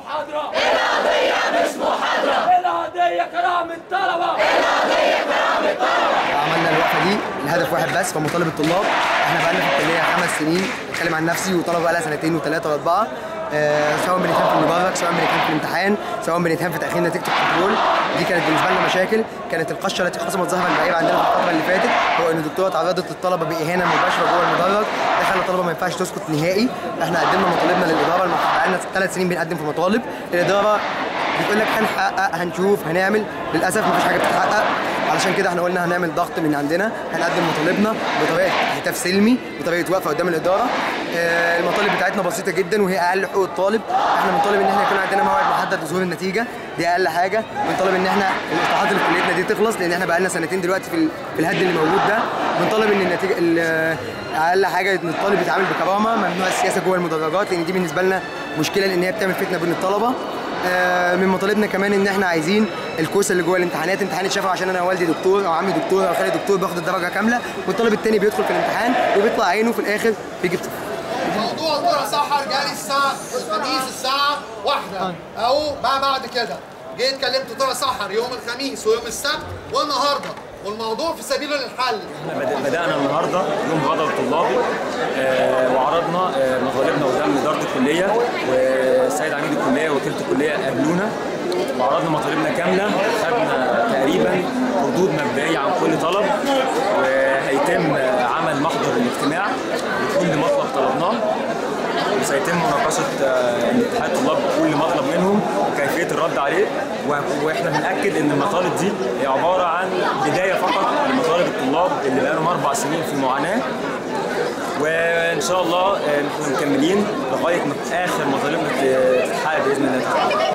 محاضرة القضية مش محاضرة القضية كرامة طلبة عملنا الوقفه دي الهدف واحد بس هو مطالب الطلاب احنا بقالنا في الكليه خمس سنين بتكلم عن نفسي وطلبه بقالها سنتين وثلاثه واربعه آه، سواء بنتهم في المدرج سواء بنتهم في الامتحان سواء بنتهم في تاخير نتيجه الكنترول دي كانت بالنسبه لنا مشاكل كانت القشه التي خصمت ظهرا بعيد عندنا في الفتره اللي فاتت هو ان الدكتوره تعرضت للطلبه باهانه مباشره جوه المدرج ده خلى الطلبه ما ينفعش تسكت نهائي احنا قدمنا مطالبنا للاداره المفروض بقالنا ثلاث سنين بنقدم في مطالب الاداره بتقول لك هنحقق هنشوف هنعمل للاسف مفيش حاجه بتتحقق علشان كده احنا قلنا هنعمل ضغط من عندنا هنقدم مطالبنا بطريقه هتاف سلمي بطريقه وقفه قدام الاداره آه، المطالب بتاعتنا بسيطه جدا وهي اقل حقوق الطالب احنا بنطالب ان احنا يكون عندنا موعد محدد لظهور النتيجه دي اقل حاجه بنطالب ان احنا الاصلاحات اللي في كليتنا دي تخلص لان احنا بقالنا سنتين دلوقتي في ال- في الهد اللي موجود ده بنطالب ان النتيجه ال- اقل حاجه ان الطالب يتعامل بكرامه ممنوع السياسه جوه المدرجات لان دي بالنسبه لنا مشكله لان هي بتعمل فتنه بين الطلبه آه، من مطالبنا كمان ان احنا عايزين الكورس اللي جوه الامتحانات امتحان الشفا عشان انا والدي دكتور او عمي دكتور او خالي دكتور باخد الدرجه كامله والطالب التاني بيدخل في الامتحان وبيطلع عينه في الاخر بيجيب صفر موضوع الدرة سحر جالي الساعة الخميس الساعة واحدة أو ما بعد كده جيت كلمت درة سحر يوم الخميس ويوم السبت والنهاردة والموضوع في سبيل الحل احنا بد- بدأنا النهارده يوم غضب طلابي آه، وعرضنا آه، مطالبنا قدام إدارة الكلية والسيد عميد الكلية ووكيلة الكلية قابلونا وعرضنا مطالبنا كاملة خدنا تقريبا ردود مبدئية عن كل طلب وهيتم آه، عمل محضر الاجتماع لكل مطلب طلبناه وسيتم مناقشة آه، اتحاد الطلاب كل مطلب منهم وكيفية الرد عليه و- واحنا بنأكد ان المطالب دي هي عبارة عن بداية فقط لمطالب الطلاب اللي بقالهم أربع سنين في معاناة وإن شاء الله آه، نكون مكملين لغاية ما آخر مطالبنا تتحقق بإذن الله تعالى.